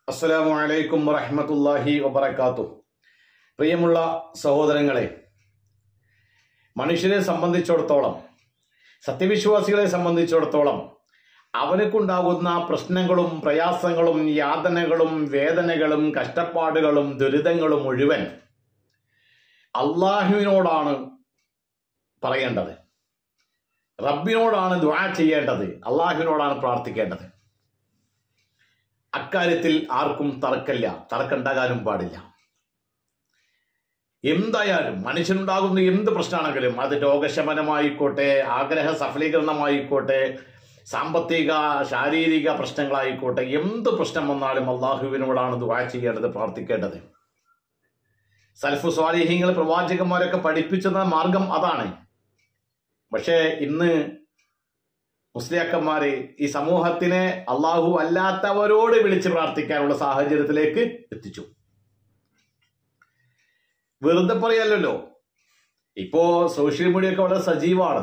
അസ്സലാമു അലൈക്കും വറഹ്മത്തുള്ളാഹി വബറകാതുഹു പ്രിയമുള്ള സഹോദരങ്ങളെ മനുഷ്യരെ സംബന്ധിച്ചിടത്തോളം സത്യവിശ്വാസികളെ സംബന്ധിച്ചിടത്തോളം അവനക്കുണ്ടാകുന്ന പ്രശ്നങ്ങളും പ്രയാസങ്ങളും യാതനകളും വേദനകളും കഷ്ടപ്പാടുകളും ദുരിതങ്ങളും മുഴുവൻ അള്ളാഹുവിനോടാണ് പറയേണ്ടത് റബ്ബിനോടാണ് ദുആ ചെയ്യേണ്ടത് അള്ളാഹുവിനോടാണ് പ്രാർത്ഥിക്കേണ്ടത് അക്കാര്യത്തിൽ ആർക്കും തർക്കമില്ല തർക്കമുണ്ടാകാനും പാടില്ല എന്തായാലും മനുഷ്യനുണ്ടാകുന്ന എന്ത് പ്രശ്നമാണെങ്കിലും അത് രോഗശമനമായിക്കോട്ടെ ആഗ്രഹ സഫലീകരണമായിക്കോട്ടെ സാമ്പത്തിക ശാരീരിക പ്രശ്നങ്ങളായിക്കോട്ടെ എന്ത് പ്രശ്നം വന്നാലും അള്ളാഹുവിനോടാണ് ദുആ ചെയ്യേണ്ടത് പ്രാർത്ഥിക്കേണ്ടത് സൽഫു സ്വാലിഹ്യങ്ങൾ പ്രവാചകന്മാരൊക്കെ പഠിപ്പിച്ചത് മാർഗം അതാണ് പക്ഷേ ഇന്ന് മുസ്ലിയാക്കന്മാര് ഈ സമൂഹത്തിനെ അള്ളാഹു അല്ലാത്തവരോട് വിളിച്ച് പ്രാർത്ഥിക്കാനുള്ള സാഹചര്യത്തിലേക്ക് എത്തിച്ചു വെറുതെ പറയല്ലോ ഇപ്പോ സോഷ്യൽ മീഡിയ ഒക്കെ വളരെ സജീവമാണ്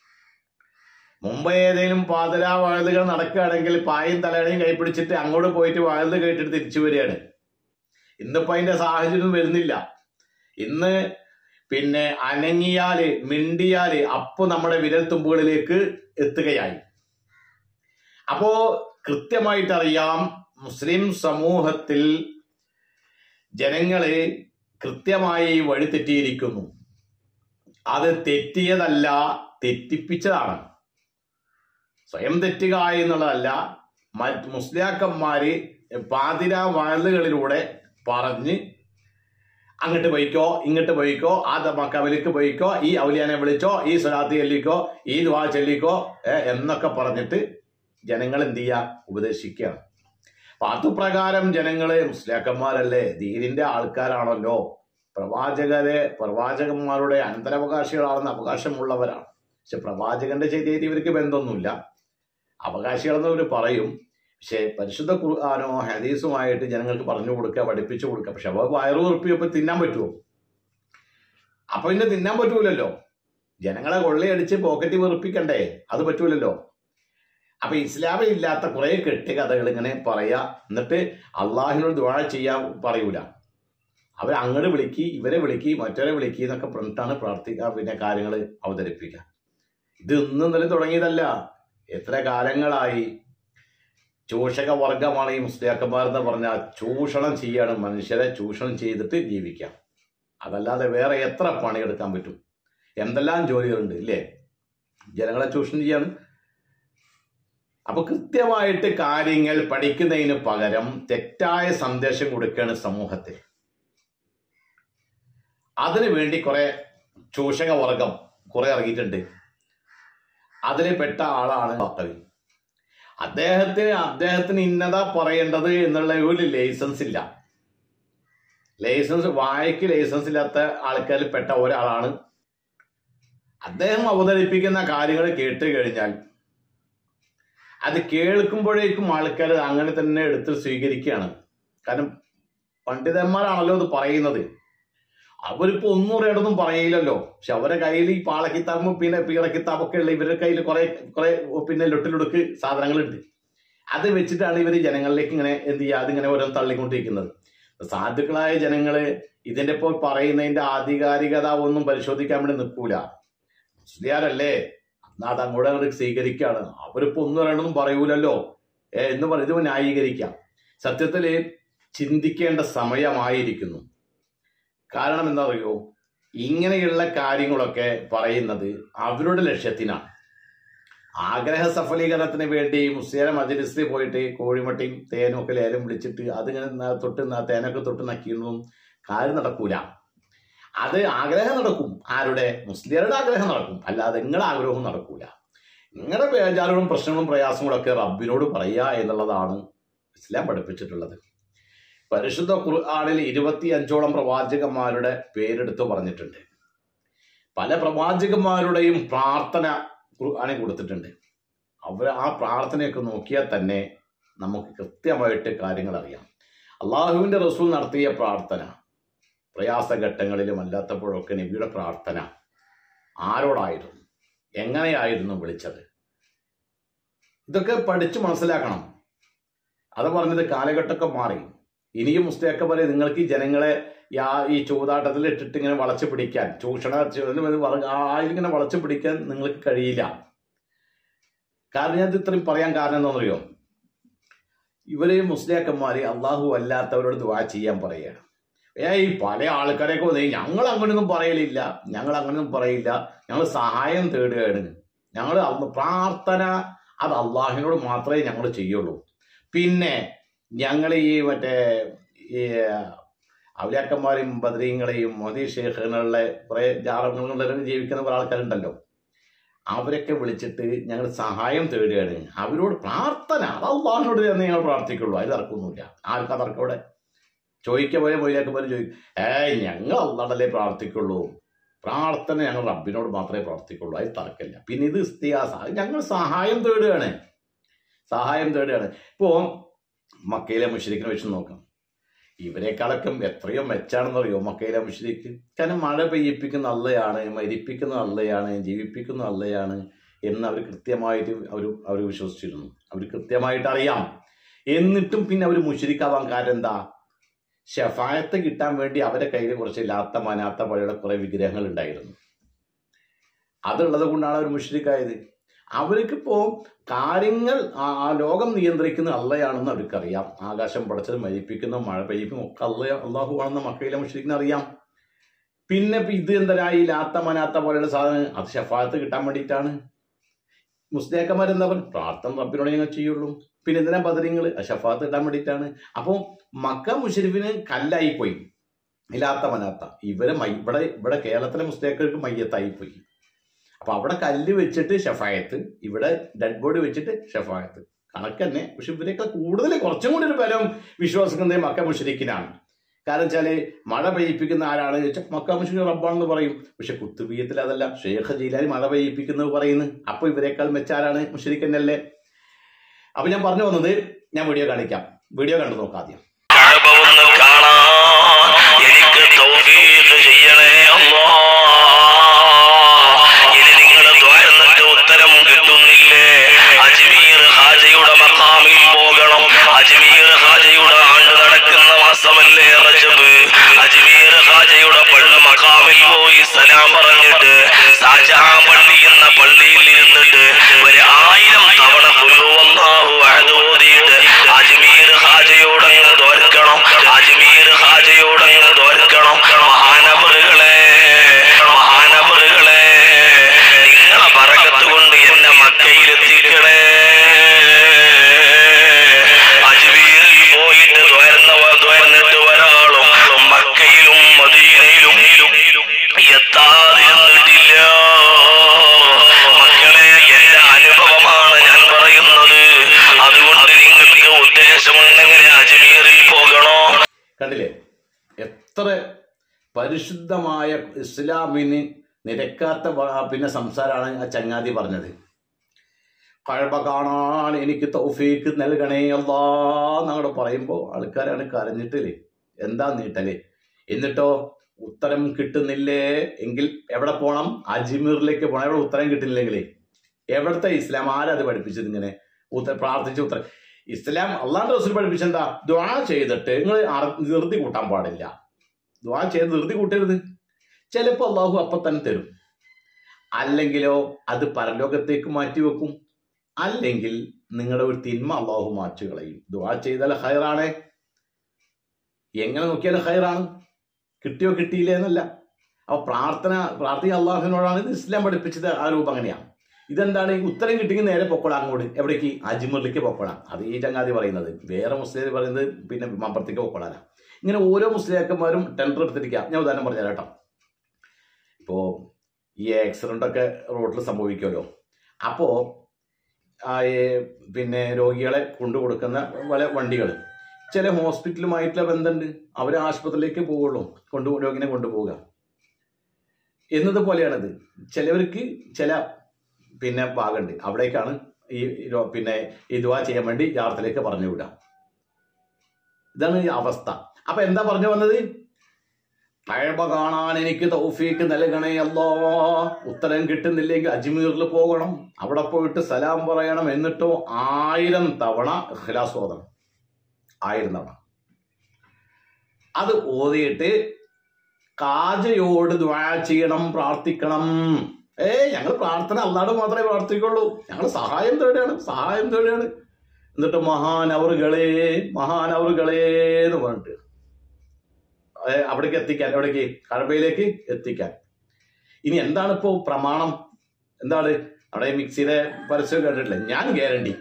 മുമ്പ് ഏതെങ്കിലും പാതിര വാഴുതുകൾ നടക്കുകയാണെങ്കിൽ പായും തലയണയും കൈപ്പിടിച്ചിട്ട് അങ്ങോട്ട് പോയിട്ട് വാഴുത് കേട്ടിട്ട് തിരിച്ചു വരികയാണ് ഇന്നിപ്പോ അതിന്റെ സാഹചര്യം വരുന്നില്ല ഇന്ന് പിന്നെ അനങ്ങിയാല് മിണ്ടിയാല് അപ്പൊ നമ്മുടെ വിരൽ തുമ്പുകളിലേക്ക് എത്തുകയായി അപ്പോ കൃത്യമായിട്ട് അറിയാം മുസ്ലിം സമൂഹത്തിൽ ജനങ്ങളെ കൃത്യമായി വഴിതെറ്റിയിരിക്കുന്നു അത് തെറ്റിയതല്ല തെറ്റിപ്പിച്ചതാണ് സ്വയം തെറ്റുക എന്നുള്ളതല്ല മറ്റ് മുസ്ലിയാക്കന്മാര് പാതിര വാഴുകളിലൂടെ പറഞ്ഞ് അങ്ങോട്ട് പോയിക്കോ ഇങ്ങോട്ട് പോയിക്കോ ആ മക്കവലിക്ക് പോയിക്കോ ഈ ഔലിയാനെ വിളിച്ചോ ഈ സ്വലാത്തി ചെല്ലിക്കോ ഈ ദ്വാ ചെല്ലിക്കോ ഏ, എന്നൊക്കെ പറഞ്ഞിട്ട് ജനങ്ങൾ എന്ത് ചെയ്യുക ഉപദേശിക്കുകയാണ് അപ്പൊ അതുപ്രകാരം ജനങ്ങള് മുസ്ലിയാക്കന്മാരല്ലേ ദീനിന്റെ ആൾക്കാരാണല്ലോ പ്രവാചകരെ പ്രവാചകന്മാരുടെ അനന്തരാവകാശികളാണെന്ന് അവകാശമുള്ളവരാണ് പക്ഷെ പ്രവാചകന്റെ ചെയ്തിട്ട് ഇവർക്ക് ബന്ധമൊന്നുമില്ല അവകാശികളെന്ന് ഇവർ പറയും പക്ഷേ പരിശുദ്ധ ഖുർആാനോ ഹദീസുമായിട്ട് ജനങ്ങൾക്ക് പറഞ്ഞു കൊടുക്കുക പഠിപ്പിച്ചു കൊടുക്കുക പക്ഷെ അവ വയറു ഉറപ്പിയപ്പോൾ തിന്നാൻ പറ്റുമോ അപ്പൊ പിന്നെ തിന്നാൻ പറ്റൂലല്ലോ ജനങ്ങളെ കൊള്ളയടിച്ച് പോക്കറ്റ് വെറുപ്പിക്കണ്ടേ അത് പറ്റൂലല്ലോ അപ്പൊ ഇസ്ലാമിൽ ഇല്ലാത്ത കുറെ കെട്ടുകഥകൾ ഇങ്ങനെ പറയാ എന്നിട്ട് അള്ളാഹിനോട് ദുആ ചെയ്യാൻ പറയൂല അവർ അങ്ങോട്ട് വിളിക്കി ഇവരെ വിളിക്കി മറ്റവരെ വിളിക്കി എന്നൊക്കെ പറഞ്ഞിട്ടാണ് പ്രാർത്ഥിക്കുക പിന്നെ കാര്യങ്ങൾ അവതരിപ്പിക്കുക ഇത് ഇന്നും ഇന്നലെ തുടങ്ങിയതല്ല എത്ര കാലങ്ങളായി ചൂഷക വർഗമാണ് ഈ മുസ്ലിയാക്കന്മാർ എന്ന് പറഞ്ഞാൽ ചൂഷണം ചെയ്യാണ് മനുഷ്യരെ ചൂഷണം ചെയ്തിട്ട് ജീവിക്കാം അതല്ലാതെ വേറെ എത്ര പണിയെടുക്കാൻ പറ്റും എന്തെല്ലാം ജോലികളുണ്ട് ഇല്ലേ ജനങ്ങളെ ചൂഷണം ചെയ്യാണ് അപ്പൊ കൃത്യമായിട്ട് കാര്യങ്ങൾ പഠിക്കുന്നതിന് പകരം തെറ്റായ സന്ദേശം കൊടുക്കുകയാണ് സമൂഹത്തിൽ അതിനു വേണ്ടി കുറെ ചൂഷക വർഗം കുറെ ഇറങ്ങിയിട്ടുണ്ട് അതിൽ പെട്ട ആളാണ് കവി അദ്ദേഹത്തിന് അദ്ദേഹത്തിന് ഇന്നതാ പറയേണ്ടത് എന്നുള്ള ഒരു ലൈസൻസ് ഇല്ല ലൈസൻസ് വായക്ക് ലൈസൻസ് ഇല്ലാത്ത ആൾക്കാരിൽ പെട്ട ഒരാളാണ് അദ്ദേഹം അവതരിപ്പിക്കുന്ന കാര്യങ്ങൾ കേട്ട് കഴിഞ്ഞാൽ അത് കേൾക്കുമ്പോഴേക്കും ആൾക്കാർ അങ്ങനെ തന്നെ എടുത്ത് സ്വീകരിക്കുകയാണ് കാരണം പണ്ഡിതന്മാരാണല്ലോ ഇത് പറയുന്നത് അവരിപ്പോ ഒന്നും അറിയാതൊന്നും പറയില്ലല്ലോ പക്ഷെ അവരുടെ കയ്യിൽ ഈ പാളക്കിത്താബും പിന്നെ പീളക്കിത്താബൊക്കെ ഉള്ള ഇവരുടെ കയ്യിൽ കുറെ കുറെ പിന്നെ ലൊട്ടിലൊടുക്ക് സാധനങ്ങളുണ്ട് അത് വെച്ചിട്ടാണ് ഇവർ ജനങ്ങളിലേക്ക് ഇങ്ങനെ എന്ത് ചെയ്യുക അതിങ്ങനെ ഓരോന്ന് തള്ളിക്കൊണ്ടിരിക്കുന്നത് സാധുക്കളായ ജനങ്ങള് ഇതിന്റെ ഇപ്പോൾ പറയുന്നതിന്റെ ആധികാരികത ഒന്നും പരിശോധിക്കാൻ വേണ്ടി നിൽക്കൂല മുസ്ലിയാരല്ലേ എന്നാ അത് അങ്ങോട്ട് അങ്ങോട്ട് സ്വീകരിക്കുകയാണ് അവരിപ്പോ ഒന്നും അറിയണമെന്നും പറയൂലല്ലോ ഏ, എന്ന് പറയുന്നത് ന്യായീകരിക്കാം സത്യത്തില് ചിന്തിക്കേണ്ട സമയമായിരിക്കുന്നു കാരണം എന്താ അറിയോ ഇങ്ങനെയുള്ള കാര്യങ്ങളൊക്കെ പറയുന്നത് അവരുടെ ലക്ഷ്യത്തിനാണ് ആഗ്രഹ സഫലീകരണത്തിന് വേണ്ടി മുസ്ലിം മജലിസിൽ പോയിട്ട് കോഴിമട്ടിയും തേനും ഒക്കെ ലേലം വിളിച്ചിട്ട് അതിങ്ങനെ ന- തൊട്ട് ന- തേനൊക്കെ തൊട്ട് നക്കിയൊന്നും കാര്യം നടക്കൂല അത് ആഗ്രഹം നടക്കും ആരുടെ മുസ്ലിങ്ങളുടെ ആഗ്രഹം നടക്കും അല്ലാതെ നിങ്ങളുടെ ആഗ്രഹവും നടക്കൂല നിങ്ങളുടെ ബേജാറുകളും പ്രശ്നങ്ങളും പ്രയാസങ്ങളും ഒക്കെ റബ്ബിനോട് പറയുക എന്നുള്ളതാണ് ഇസ്ലാം പഠിപ്പിച്ചിട്ടുള്ളത് പരിശുദ്ധ ഖുർആാനിൽ ഇരുപത്തി അഞ്ചോളം പ്രവാചകന്മാരുടെ പേരെടുത്ത് പറഞ്ഞിട്ടുണ്ട് പല പ്രവാചകന്മാരുടെയും പ്രാർത്ഥന ഖുർആാനിൽ കൊടുത്തിട്ടുണ്ട് അവർ ആ പ്രാർത്ഥനയൊക്കെ നോക്കിയാൽ തന്നെ നമുക്ക് കൃത്യമായിട്ട് കാര്യങ്ങൾ അറിയാം അള്ളാഹുവിന്റെ റസൂൽ നടത്തിയ പ്രാർത്ഥന പ്രയാസഘട്ടങ്ങളിലും അല്ലാത്തപ്പോഴൊക്കെ നബിയുടെ പ്രാർത്ഥന ആരോടായിരുന്നു എങ്ങനെയായിരുന്നു വിളിച്ചത് ഇതൊക്കെ പഠിച്ചു മനസ്സിലാക്കണം അത് പറഞ്ഞത് കാലഘട്ടമൊക്കെ മാറി ഇനിയും മുസ്ലിയൊക്കെ പറയും നിങ്ങൾക്ക് ഈ ജനങ്ങളെ യാ ഈ ചൂതാട്ടത്തിൽ ഇട്ടിട്ട് ഇങ്ങനെ വളച്ചു പിടിക്കാൻ ചൂഷണ ആയിലിങ്ങനെ വളച്ചു പിടിക്കാൻ നിങ്ങൾക്ക് കഴിയില്ല കാരണം ഞാൻ ഇത് ഇത്രയും പറയാൻ കാരണം എന്താണെന്നറിയോ ഇവര് മുസ്ലിയാക്കന്മാര് അള്ളാഹു അല്ലാത്തവരോട് ദുവാ ചെയ്യാൻ പറയുകയാണ് ഏയ് പല ആൾക്കാരെയൊക്കെ വന്ന് ഞങ്ങൾ അങ്ങനെയൊന്നും പറയലില്ല ഞങ്ങൾ അങ്ങനെയൊന്നും പറയില്ല ഞങ്ങൾ സഹായം തേടുകയാണ് ഞങ്ങൾ പ്രാർത്ഥന അത് അള്ളാഹിനോട് മാത്രമേ ഞങ്ങൾ ചെയ്യുള്ളൂ പിന്നെ ഞങ്ങൾ ഈ മറ്റേ ഈ അവലിയാക്കന്മാരെയും ബദ്രീങ്ങളെയും മോദി ഷേഖുകളുടെ കുറെ ജാറങ്ങളിലും ജീവിക്കുന്ന കുറെ ആൾക്കാരുണ്ടല്ലോ അവരൊക്കെ വിളിച്ചിട്ട് ഞങ്ങൾ സഹായം തേടുകയാണ് അവരോട് പ്രാർത്ഥന അത് അള്ളാഹിനോട് തന്നെ ഞങ്ങൾ പ്രാർത്ഥിക്കുള്ളൂ അതിൽ തർക്കമൊന്നുമില്ല ആർക്കാ തർക്കം ഇവിടെ ചോദിക്കാൻ പോയ മൊയ്യാക്കന്മാർ ചോദിക്കും ഏയ് ഞങ്ങൾ അള്ളാഹല്ലേ പ്രാർത്ഥിക്കുള്ളൂ പ്രാർത്ഥന ഞങ്ങൾ റബ്ബിനോട് മാത്രമേ പ്രാർത്ഥിക്കുള്ളൂ അതിൽ തർക്കമില്ല പിന്നെ ഇത് ഇസ്തിയാസ അത് ഞങ്ങൾ സഹായം തേടുകയാണ് സഹായം തേടുകയാണ് ഇപ്പോ മക്കയിലെ മുഷരിക്കിനെ വെച്ച് നോക്കാം ഇവരെക്കാളൊക്കെ എത്രയോ മെച്ചാണെന്നറിയോ മക്കയിലെ മുഷരിക്ക് കാരണം മഴ പെയ്യിപ്പിക്കുന്ന അള്ളയാണ് മരിപ്പിക്കുന്ന അള്ളയാണ് ജീവിപ്പിക്കുന്ന അള്ളയാണ് എന്ന് അവർ കൃത്യമായിട്ട് അവർ അവർ വിശ്വസിച്ചിരുന്നു അവർ കൃത്യമായിട്ട് അറിയാം എന്നിട്ടും പിന്നെ അവർ മുഷരിക്കാവാൻ കാരണം എന്താ ഷഫായത്ത് കിട്ടാൻ വേണ്ടി അവരെ കയ്യിൽ കുറച്ച് ലാത്ത മനാത്ത പോലെയുള്ള കുറെ വിഗ്രഹങ്ങൾ ഉണ്ടായിരുന്നു അതുള്ളത് കൊണ്ടാണ് അവർ മുഷരിക്കായത് അവർക്കിപ്പോ കാര്യങ്ങൾ ആ ആ ലോകം നിയന്ത്രിക്കുന്ന അള്ളയാണെന്ന് അവർക്കറിയാം ആകാശം പടച്ചത് മരിപ്പിക്കുന്ന മഴ പെയ്യിക്കും ഒക്കെ അള്ള അള്ളാഹു ആണെന്ന് മക്കയിലെ മുഷരിക്കിന് അറിയാം പിന്നെ ഇപ്പൊ ഇത് എന്തരായി ലാത്ത മനാത്ത പോലെയുള്ള സാധനം അത് ഷഫായത്ത് കിട്ടാൻ വേണ്ടിയിട്ടാണ് മുസ്ലിയാക്കന്മാരെന്താ പറയുക പ്രാർത്ഥന റബ്ബിനോട് ഞങ്ങൾ ചെയ്യുള്ളൂ പിന്നെ എന്തിനാ ബദരിങ്ങൾ ഷഫാത്ത് ഇടാൻ വേണ്ടിയിട്ടാണ് അപ്പോൾ മക്ക മുഷരിഫിന് കല്ലായി പോയി ഇല്ലാത്ത മനാത്ത ഇവരെ മൈ ഇവിടെ ഇവിടെ കേരളത്തിലെ മുസ്ലിയാക്കൾക്ക് മയ്യത്തായി പോയി അപ്പൊ അവിടെ കല്ല് വെച്ചിട്ട് ഷഫായത്ത് ഇവിടെ ഡെഡ് ബോഡി വെച്ചിട്ട് ഷഫായത്ത് കണക്ക് തന്നെ പക്ഷെ ഇവരെയൊക്കെ കൂടുതൽ കുറച്ചും കൂടി ഒരു ബലം വിശ്വസിക്കുന്നത് മക്ക മുഷരിക്കിനാണ് കാരണം വെച്ചാല് മഴ പെയ്യിപ്പിക്കുന്ന ആരാണ് ചോദിച്ചാൽ മക്ക മുഷരിഖ് റബ്ബാണെന്ന് പറയും പക്ഷെ കുത്തുബീയത്തിൽ അതല്ല ഷേഖ് ജീലാനി മഴ പെയ്യിപ്പിക്കുന്നത് പറയുന്നു അപ്പൊ ഇവരെക്കാൾ മെച്ചാരാണ് മുഷരിക്കന്നല്ലേ അപ്പൊ ഞാൻ പറഞ്ഞു വന്നത് ഞാൻ വീഡിയോ കാണിക്കാം വീഡിയോ കണ്ടു നോക്കാം ആദ്യം കഅബ ഒന്ന് കാണാൻ എനിക്ക് തൗഫീഖ് ചെയ്യണേ അല്ലാ ഇനി നിങ്ങൾ ദ്വാരന്നിട്ട് ഉത്തരം കിട്ടുന്നില്ലേ അജ്മീർ ഹാജയുടെ മഖാമിൽ പോകണം അജ്മീർ ഹാജയുടെ ആണ്ട് നടക്കുന്ന മാസമല്ലേ റജബ് അജ്മീർ ഹാജയുടെ പള്ളി മഖാമിൽ പോയി സലാം പറഞ്ഞിട്ട് ഷാജഹാൻ പള്ളി എന്ന പള്ളിയിൽ ഇരുന്നിട്ട് ഒരു ആയിരം തവണ കുല്ലുവല്ലാഹു അഹദ് ഓതിയിട്ട് അജ്മീർ ഹാജയോടങ്ങ് തോൽക്കണം അജ്മീർ ഹാജയോടങ്ങ് തോൽക്കണം മഹാനവറുകളെ മഹാനവറുകളെ നിങ്ങളെ പറക്കത്ത് കൊണ്ട് എന്നെ മക്കയിലെത്തിക്കണേ അജ്മീറിൽ പോയിട്ട് ദ്വാരുന്ന ദ്വാരുന്നിട്ട് ഒരാളും മക്കയിലും മദീനയിലും എത്താതിരുന്നിട്ടില്ല മക്കളെ എന്റെ അനുഭവമാണ് ഞാൻ പറയുന്നത് അതുകൊണ്ട് നിങ്ങൾക്ക് ഉദ്ദേശമുണ്ടെങ്കിൽ അജ്മീറിൽ പോകണോ കണ്ടില്ലേ എത്ര പരിശുദ്ധമായ ഇസ്ലാമിന് നിരക്കാത്ത വ- പിന്നെ സംസാരമാണ് ആ ചങ്ങാതി പറഞ്ഞത് കഴവ കാണാൻ എനിക്ക് തൗഫീക്ക് നൽകണേ അല്ലാ എന്നങ്ങോട്ട് പറയുമ്പോൾ ആൾക്കാരാണ് കരഞ്ഞിട്ടില്ലേ എന്താ നീട്ടല് എന്നിട്ടോ ഉത്തരം കിട്ടുന്നില്ലേ എങ്കിൽ എവിടെ പോകണം അജ്മീറിലേക്ക് പോകണം എവിടെ ഉത്തരം കിട്ടുന്നില്ലെങ്കിലേ എവിടുത്തെ ഇസ്ലാം ആരാ അത് പഠിപ്പിച്ചത് ഇങ്ങനെ ഉത്തരം പ്രാർത്ഥിച്ച ഉത്തരം ഇസ്ലാം അള്ളാന്റെ റസൂൽ പഠിപ്പിച്ചെന്താ ദ്വാ ചെയ്തിട്ട് നിങ്ങൾ ധൃതി കൂട്ടാൻ പാടില്ല ദ്വാ ചെയ്ത് ധൃതി കൂട്ടരുത് ചിലപ്പോൾ അള്ളാഹു അപ്പം തന്നെ തരും അല്ലെങ്കിലോ അത് പരലോകത്തേക്ക് മാറ്റി വെക്കും അല്ലെങ്കിൽ നിങ്ങളുടെ ഒരു തിന്മ അള്ളാഹു മാറ്റി കളയും ദ്വാ ചെയ്താൽ ഹൈറാണേ എങ്ങനെ നോക്കിയാലും ഹൈറാണ് കിട്ടിയോ കിട്ടിയില്ലേ എന്നല്ല അപ്പൊ പ്രാർത്ഥന പ്രാർത്ഥന അള്ളാഹുവിനോടാണ് ഇത് ഇസ്ലാം പഠിപ്പിച്ചത് ആ രൂപം അങ്ങനെയാണ് ഇതെന്താണ് ഈ ഉത്തരം കിട്ടിയെങ്കിൽ നേരെ പൊക്കോളാം അങ്ങോട്ട് എവിടേക്ക് അജ്മറിലേക്ക് പൊക്കോളാം അത് ഈ ചങ്ങാതി പറയുന്നത് വേറെ മുസ്ലിം പറയുന്നത് പിന്നെ മമ്പറത്തേക്ക് പൊക്കോളാനാ ഇങ്ങനെ ഓരോ മുസ്ലിയാക്കന്മാരും ടെൻഡർ എടുത്തിരിക്കുക ഞാൻ ഉദാഹരണം പറഞ്ഞുതരാം കേട്ടോ ഇപ്പോ ഈ ആക്സിഡന്റ് ഒക്കെ റോഡിൽ സംഭവിക്കുമല്ലോ അപ്പോ ആ, ഈ പിന്നെ രോഗികളെ കൊണ്ടു കൊടുക്കുന്ന പല വണ്ടികൾ ചില ഹോസ്പിറ്റലുമായിട്ടുള്ള ബന്ധമുണ്ട് അവർ ആശുപത്രിയിലേക്ക് പോവുള്ളൂ കൊണ്ടു രോഗിനെ കൊണ്ടുപോവുക എന്നതുപോലെയാണിത് ചിലവർക്ക് ചില പിന്നെ ഭാഗമുണ്ട് അവിടേക്കാണ് ഈ രോ- പിന്നെ ഈ ദുവാ ചെയ്യാൻ വേണ്ടി യാത്രയിലേക്ക് പറഞ്ഞു വിടാം ഇതാണ് ഈ അവസ്ഥ അപ്പൊ എന്താ പറഞ്ഞു വന്നത് കഴബ കാണാൻ എനിക്ക് തൗഫീക്ക് നൽകണേ അല്ലോ ഉത്തരം കിട്ടുന്നില്ലെങ്കിൽ അജ്മീറിൽ പോകണം അവിടെ പോയിട്ട് സലാം പറയണം എന്നിട്ടോ ആയിരം തവണ ഇഖ്ലാസ് ഓതണം ആയിരുന്നതാണ് അത് ഓതിയിട്ട് കാജയോട് ദ്വാ ചെയ്യണം പ്രാർത്ഥിക്കണം ഏ ഞങ്ങൾ പ്രാർത്ഥന അല്ലാണ്ട് മാത്രമേ പ്രാർത്ഥിക്കുള്ളൂ ഞങ്ങൾ സഹായം തേടുകയാണ് സഹായം തേടുകയാണ് എന്നിട്ട് മഹാനവറുകളെ മഹാനവറുകളെ എന്ന് പറഞ്ഞിട്ട് ഏ, അവിടേക്ക് എത്തിക്കാൻ എവിടേക്ക് കഴബയിലേക്ക് എത്തിക്കാൻ ഇനി എന്താണ് ഇപ്പോ പ്രമാണം എന്താണ് അവിടെ ഈ മിക്സിയുടെ പരസ്യം കണ്ടിട്ടില്ലേ ഞാൻ ഗ്യാരണ്ടി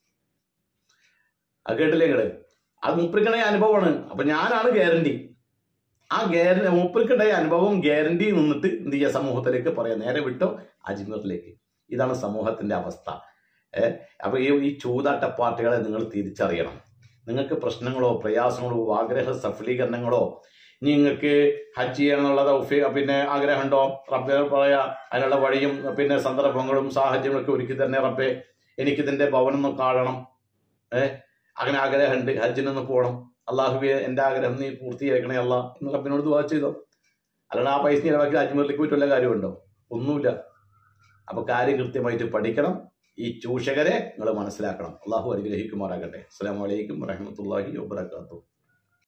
അത് കേട്ടില്ലേ നിങ്ങള് അത് മൂപ്പരിക്കണ അനുഭവമാണ് അപ്പൊ ഞാനാണ് ഗ്യാരണ്ടി ആ ഗ്യാരണ്ടി മൂപ്പരിക്കണ്ടായ അനുഭവം ഗ്യാരണ്ടി നിന്നിട്ട് എന്ത് ചെയ്യുക സമൂഹത്തിലേക്ക് പറയാം നേരെ വിട്ടോ അജ്മീറിലേക്ക് ഇതാണ് സമൂഹത്തിന്റെ അവസ്ഥ ഏഹ് അപ്പൊ ഈ ഈ ചൂതാട്ട പാർട്ടികളെ നിങ്ങൾ തിരിച്ചറിയണം നിങ്ങൾക്ക് പ്രശ്നങ്ങളോ പ്രയാസങ്ങളോ ആഗ്രഹ സഫലീകരണങ്ങളോ ഇനി നിങ്ങൾക്ക് ഹജ്ജ് ചെയ്യാനുള്ള തൗഫീ പിന്നെ ആഗ്രഹമുണ്ടോ റബ്ബെ പറയാ അതിനുള്ള വഴിയും പിന്നെ സന്ദർഭങ്ങളും സാഹചര്യങ്ങളും ഒക്കെ ഒരുക്കി തന്നെ റബ്ബെ എനിക്കിതിന്റെ ഭവനൊന്ന് കാണണം ഏഹ് അങ്ങനെ ആഗ്രഹമുണ്ട് ഹജ്ജിനൊന്ന് പോകണം അള്ളാഹുബെ എൻ്റെ ആഗ്രഹം നീ പൂർത്തീകരിക്കണേ അല്ല എന്ന് റബ്ബിനോട് ദുവാ ചെയ്തോ അല്ലാണ്ട് ആ പൈസ ചിലവാക്കി അജ്മീറിലേക്ക് പോയിട്ട് വല്ല കാര്യമുണ്ടോ ഒന്നുമില്ല അപ്പൊ കാര്യം കൃത്യമായിട്ട് പഠിക്കണം ഈ ചൂഷകരെ നിങ്ങൾ മനസ്സിലാക്കണം അള്ളാഹു അനുഗ്രഹിക്കുമാറാകട്ടെ അസ്സാം വലൈക്കും വറഹമത്തല്ലാഹി വാബർക്കാത്തു